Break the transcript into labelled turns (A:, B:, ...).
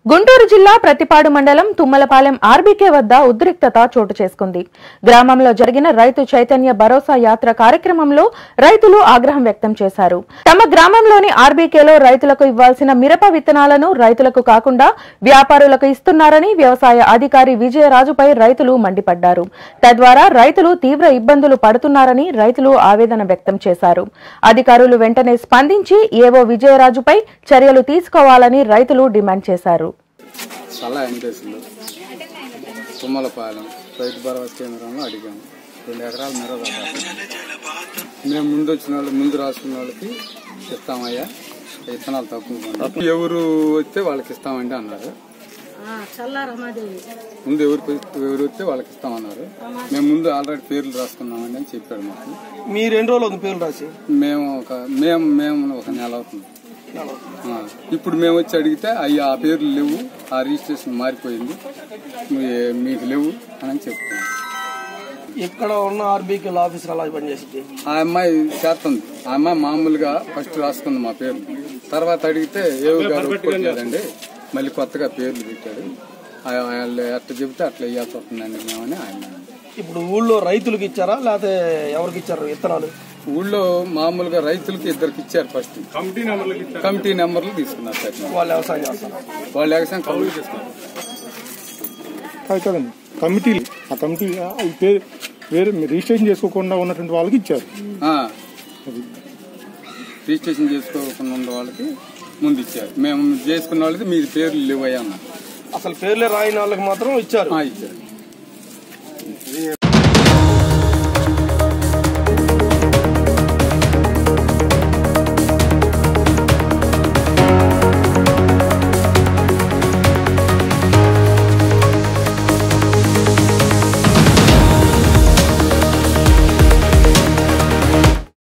A: గుంటూరు జిల్లా ప్రతిపాడు మండలం తుమ్మలపాలెం ఆర్బీకే వద్ద ఉద్రిక్తత చోటు చేసుకుంది గ్రామంలో జరిగిన రైతు చైతన్య భరోసా యాత్ర కార్యక్రమంలో రైతులు ఆగ్రహం వ్యక్తం చేశారు తమ గ్రామంలోని ఆర్బీకేలో రైతులకు ఇవ్వాల్సిన మిరప విత్తనాలను రైతులకు కాకుండా వ్యాపారులకు ఇస్తున్నారని వ్యవసాయ అధికారి విజయరాజుపై రైతులు మండిపడ్డారు తద్వారా రైతులు తీవ్ర ఇబ్బందులు పడుతున్నారని రైతులు ఆవేదన వ్యక్తం చేశారు అధికారులు వెంటనే స్పందించి ఏవో విజయరాజుపై చర్యలు తీసుకోవాలని రైతులు డిమాండ్ చేశారు
B: సలహా వెంకటేశ్వర్లు తుమ్మలపాలెం రైతు భరోసా కేంద్రంలో అడిగాము రెండు ఎకరాల మిరప మేము ముందు వచ్చిన వాళ్ళు ముందు రాసుకున్న వాళ్ళకి ఇస్తామయ్యా విత్తనాలు తక్కువ కొనండి. ఎవరు వస్తే వాళ్ళకి ఇస్తామండి అన్నారు ముందు ఎవరికి ఎవరు వస్తే వాళ్ళకి ఇస్తామన్నారు మేము ముందు ఆల్రెడీ పేర్లు రాసుకున్నామండి అని చెప్పాడు మాకు
C: మీరు ఎన్ని రోజులు అవుతుంది పేర్లు రాసి
B: మేము ఒక మేము మేము ఒక నెల అవుతుంది ఆ, ఇప్పుడు మేము వచ్చి అడిగితే అయ్యి ఆ పేర్లు లేవు ఆ రిజిస్ట్రేషన్ మారిపోయింది మీ- మీకు లేవు అని చెప్తున్నాం
C: ఇక్కడ ఉన్న ఆర్బీకే ఆఫీసర్ అలా పనిచేసి
B: ఆ అమ్మాయి చేస్తుంది ఆ అమ్మాయి మామూలుగా ఫస్ట్ రాసుకుంది మా పేర్లు తర్వాత అడిగితే ఏవి గారు ఒప్పుకోలేదండి మళ్ళీ కొత్తగా పేర్లు పెట్టారు ఆ- వాళ్ళు ఎట్లా చెబితే అట్లా ఇవ్వాల్సి వస్తుందండి మేమని ఆయన
C: ఇప్పుడు ఊళ్ళో రైతులకు ఇచ్చారా లేకపోతే ఎవరికి ఇచ్చారు విత్తనాలు
B: ఊళ్ళో మామూలుగా రైతులకి ఇద్దరికి ఇచ్చారు ఫస్ట్ కమిటీ నెంబర్లు తీసుకున్నారు సార్
C: వాళ్ళు వ్యవసాయం చేస్తారు
B: వాళ్ళు ఎగసాం కౌలు తీసుకున్నారు
D: కాదు కదండి కమిటీలు ఆ కమిటీ ఆ, ఈ పేరు వేరే రిజిస్ట్రేషన్ చేసుకోకుండా ఉన్నటువంటి వాళ్ళకి ఇచ్చారు
B: ఆ. రిజిస్ట్రేషన్ చేసుకోకుండా ఉన్న వాళ్ళకి ముందు ఇచ్చారు మేము చేసుకున్న వాళ్ళకి మీ పేర్లు లేవయ్యా అన్నారు
C: అసలు పేర్లే రాయని వాళ్ళకి మాత్రం ఇచ్చారు
B: ఆ, ఇచ్చారు